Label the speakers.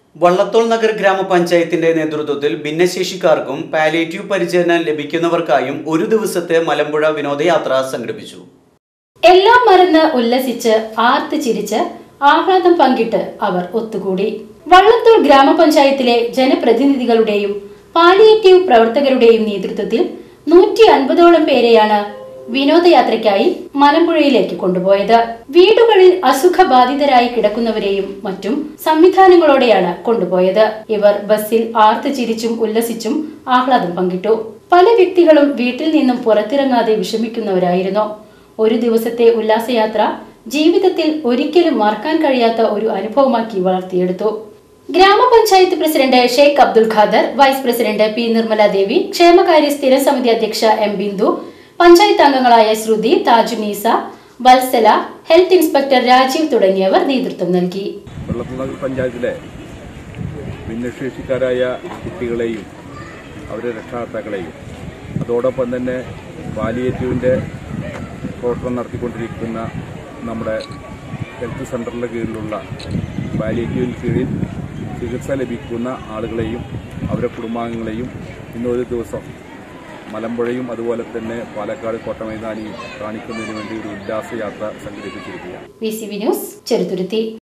Speaker 1: വള്ളത്തോൾ നഗർ ഗ്രാമപഞ്ചായത്തിന്റെ നേതൃത്വത്തിൽ ഭിന്നശേഷിക്കാർക്കും പാലേറ്റീവ് പരിചരണം ലഭിക്കുന്നവർക്കായും ഒരു ദിവസത്തെ മലമ്പുഴ വിനോദയാത്ര സംഘടിപ്പിച്ചു
Speaker 2: എല്ലാം മറന്ന് ഉല്ലസിച്ച് ആർത്ത് ചിരിച്ച് ആഹ്ലാദം പങ്കിട്ട് അവർ ഒത്തുകൂടി വള്ളത്തോൾ ഗ്രാമപഞ്ചായത്തിലെ ജനപ്രതിനിധികളുടെയും പാലിയേറ്റീവ് പ്രവർത്തകരുടെയും നേതൃത്വത്തിൽ നൂറ്റി അൻപതോളം പേരെയാണ് വിനോദയാത്രയ്ക്കായി മലമ്പുഴയിലേക്ക് കൊണ്ടുപോയത് വീടുകളിൽ അസുഖബാധിതരായി കിടക്കുന്നവരെയും മറ്റും സംവിധാനങ്ങളോടെയാണ് കൊണ്ടുപോയത് ഇവർ ബസ്സിൽ ആർത്ത് ചിരിച്ചും ഉല്ലസിച്ചും ആഹ്ലാദം പങ്കിട്ടു പല വ്യക്തികളും വീട്ടിൽ നിന്നും പുറത്തിറങ്ങാതെ വിഷമിക്കുന്നവരായിരുന്നു ഒരു ദിവസത്തെ ഉല്ലാസയാത്ര ജീവിതത്തിൽ ഒരിക്കലും മറക്കാൻ കഴിയാത്ത ഒരു അനുഭവമാക്കി വളർത്തിയെടുത്തു ഗ്രാമപഞ്ചായത്ത് president Sheikh Abdul Khader vice president P Nirmala Devi ക്ഷേമകാര്യ സ്ഥിരം സമിതി അധ്യക്ഷ എം ബിന്ദു പഞ്ചായത്ത് അംഗങ്ങളായ ശ്രുതി താജുനീസ വത്സല ഹെൽത്ത് ഇൻസ്പെക്ടർ രാജീവ് തുടങ്ങിയവർ നേതൃത്വം നൽകി
Speaker 3: വെള്ളത്തുനഗർ പഞ്ചായത്തിലെ ഭിന്നശേഷിക്കാരായ കുട്ടികളെയും അവരുടെ രക്ഷാകർത്താക്കളെയും അതോടൊപ്പം തന്നെ പാലിയേറ്റീവിൻ്റെ പ്രവർത്തനം നടത്തിക്കൊണ്ടിരിക്കുന്ന നമ്മുടെ ഹെൽത്ത് സെൻ്ററിൻ്റെ കീഴിലുള്ള പാലിയേറ്റീവിന് കീഴിൽ ചികിത്സ ലഭിക്കുന്ന ആളുകളെയും അവരുടെ കുടുംബാംഗങ്ങളെയും ഇന്നൊരു ദിവസം മലമ്പുഴയും അതുപോലെ തന്നെ പാലക്കാട് കോട്ടമൈതാനിയും കാണിക്കുന്നതിന് വേണ്ടി ഒരു ഉല്ലാസയാത്ര സംഘടിപ്പിച്ചിരിക്കുകയാണ്
Speaker 2: V C V news Cheruthuruthy